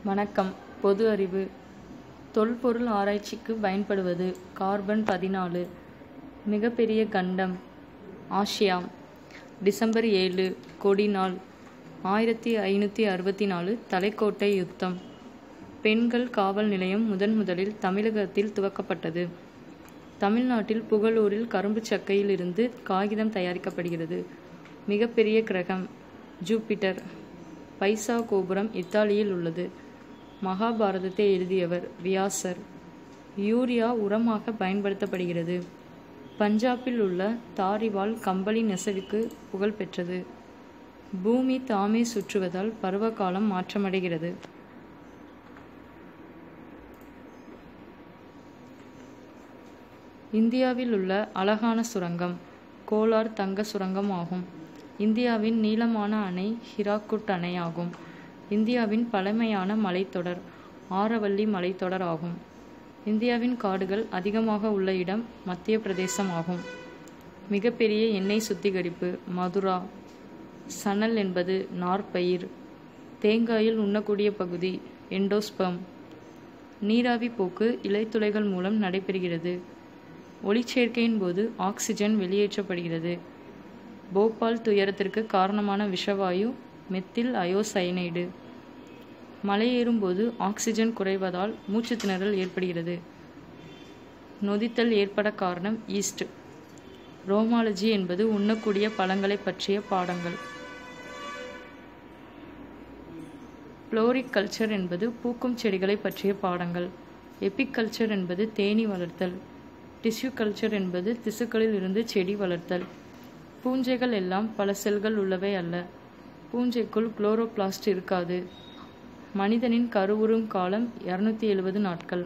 வணக்கம் பொது அறிவு தொல்பொருள் ஆராய்ச்சிக்கு பயன்படுவது கார்பன் பதினாலு மிகப்பெரிய கண்டம் ஆசியா டிசம்பர் ஏழு கொடி நாள் ஆயிரத்தி ஐநூற்றி அறுபத்தி நாலு தலைக்கோட்டை யுத்தம் பெண்கள் காவல் நிலையம் முதன் முதலில் தமிழகத்தில் துவக்கப்பட்டது தமிழ்நாட்டில் புகழூரில் கரும்புச் சக்கையில் இருந்து காகிதம் தயாரிக்கப்படுகிறது மிகப்பெரிய கிரகம் ஜூபிட்டர் பைசா கோபுரம் இத்தாலியில் உள்ளது மகாபாரதத்தை எழுதியவர் வியாசர் யூரியா உரமாக பயன்படுத்தப்படுகிறது பஞ்சாபில் உள்ள தாரிவால் கம்பளி நெசவுக்கு புகழ் பெற்றது பூமி தாமே சுற்றுவதால் பருவகாலம் மாற்றமடைகிறது இந்தியாவில் உள்ள அழகான சுரங்கம் கோலார் தங்க சுரங்கம் ஆகும் இந்தியாவின் நீளமான அணை ஹிராக்குட் அணை ஆகும் இந்தியாவின் பழமையான மலைத்தொடர் ஆரவல்லி மலைத்தொடர் ஆகும் இந்தியாவின் காடுகள் அதிகமாக உள்ள இடம் மத்திய பிரதேசம் ஆகும் மிகப்பெரிய எண்ணெய் சுத்திகரிப்பு மதுரா சணல் என்பது நார்ப்பயிர் தேங்காயில் உண்ணக்கூடிய பகுதி எண்டோஸ்பம் நீராவி போக்கு இலைத்துளைகள் மூலம் நடைபெறுகிறது ஒளிச்சேர்க்கையின் போது ஆக்சிஜன் வெளியேற்றப்படுகிறது போபால் துயரத்திற்கு காரணமான விஷவாயு மெத்தில் அயோசயனைடு மலையேறும்போது ஆக்சிஜன் குறைவதால் மூச்சுத் திணறல் ஏற்படுகிறது நொதித்தல் ஏற்பட காரணம் ஈஸ்ட் ரோமாலஜி என்பது உண்ணக்கூடிய பழங்களை பற்றிய பாடங்கள் புளோரிக் கல்ச்சர் என்பது பூக்கும் செடிகளை பற்றிய பாடங்கள் எபிக் கல்ச்சர் என்பது தேனீ வளர்த்தல் டிஷ்யூ கல்ச்சர் என்பது திசுக்களில் இருந்து செடி வளர்த்தல் பூஞ்சைகள் எல்லாம் பல செல்கள் உள்ளவை அல்ல பூஞ்சைக்குள் குளோரோபிளாஸ்ட் இருக்காது மனிதனின் கருவுறும் காலம் இருநூத்தி எழுபது நாட்கள்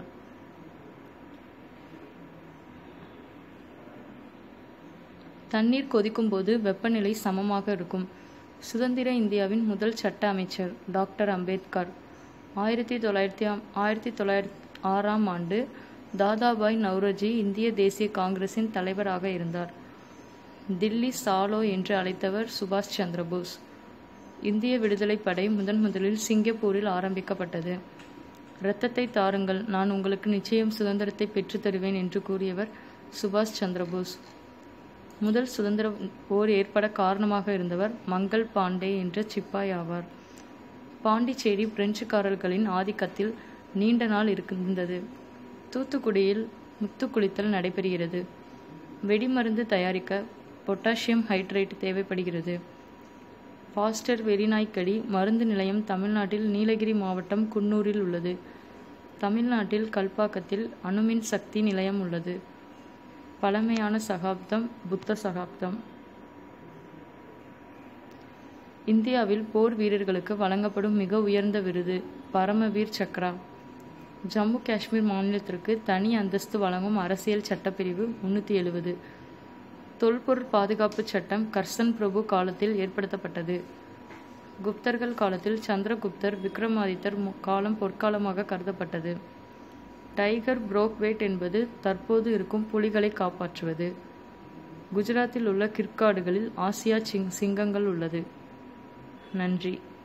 தண்ணீர் கொதிக்கும் போது வெப்பநிலை சமமாக இருக்கும் சுதந்திர இந்தியாவின் முதல் சட்ட அமைச்சர் டாக்டர் அம்பேத்கர் ஆயிரத்தி தொள்ளாயிரத்தி ஆயிரத்தி தொள்ளாயிரத்தி ஆறாம் ஆண்டு தாதாபாய் நவ்ரோஜி இந்திய தேசிய காங்கிரசின் தலைவராக இருந்தார் தில்லி சாலோ என்று அழைத்தவர் சுபாஷ் சந்திரபோஸ் இந்திய விடுதலைப் படை முதன் முதலில் சிங்கப்பூரில் ஆரம்பிக்கப்பட்டது இரத்தத்தை தாருங்கள் நான் உங்களுக்கு நிச்சயம் சுதந்திரத்தை பெற்றுத் தருவேன் என்று கூறியவர் சுபாஷ் சந்திரபோஸ் முதல் சுதந்திர போர் ஏற்பட காரணமாக இருந்தவர் மங்கள் பாண்டே என்ற சிப்பாய் ஆவார் பாண்டிச்சேரி பிரெஞ்சுக்காரர்களின் ஆதிக்கத்தில் நீண்ட நாள் இருந்தது தூத்துக்குடியில் முத்து குளித்தல் நடைபெறுகிறது வெடிமருந்து தயாரிக்க பொட்டாசியம் ஹைட்ரேட் தேவைப்படுகிறது பாஸ்டர் வெறிநாய்க்கடி மருந்து நிலையம் தமிழ்நாட்டில் நீலகிரி மாவட்டம் குன்னூரில் உள்ளது தமிழ்நாட்டில் கல்பாக்கத்தில் அணுமின் சக்தி நிலையம் உள்ளது பழமையான சகாப்தம் புத்த சகாப்தம் இந்தியாவில் போர் வீரர்களுக்கு வழங்கப்படும் மிக உயர்ந்த விருது பரமவீர் சக்ரா ஜம்மு காஷ்மீர் மாநிலத்திற்கு தனி அந்தஸ்து வழங்கும் அரசியல் சட்டப்பிரிவு முன்னூற்றி எழுபது தொல்பொருள் பாதுகாப்பு சட்டம் கர்சன் பிரபு காலத்தில் ஏற்படுத்தப்பட்டது குப்தர்கள் காலத்தில் சந்திரகுப்தர் விக்ரமாதித்தர் காலம் பொற்காலமாக கருதப்பட்டது டைகர் புரோக்வேட் என்பது தற்போது இருக்கும் புலிகளை காப்பாற்றுவது குஜராத்தில் உள்ள கிற்காடுகளில் ஆசியா சிங் சிங்கங்கள் உள்ளது நன்றி